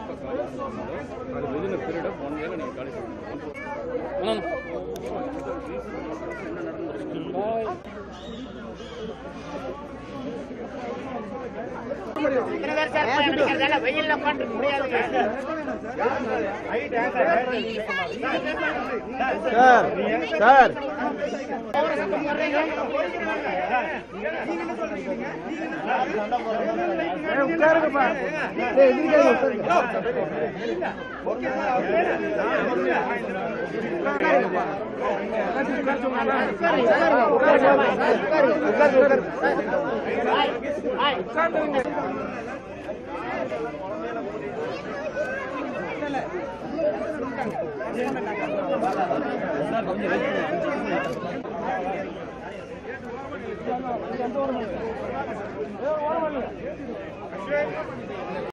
எப்போ காலேஜ் பண்ணாங்களோ அது within period of one year நீங்கள் காலேஜ் பண்ணணும் இத்தனை பேர் சார் போய் அடிக்கிறதால வெயில்ல உட்காந்து முடியாதுங்க சார் சார் உட்காருங்கப்பா கொஞ்சம்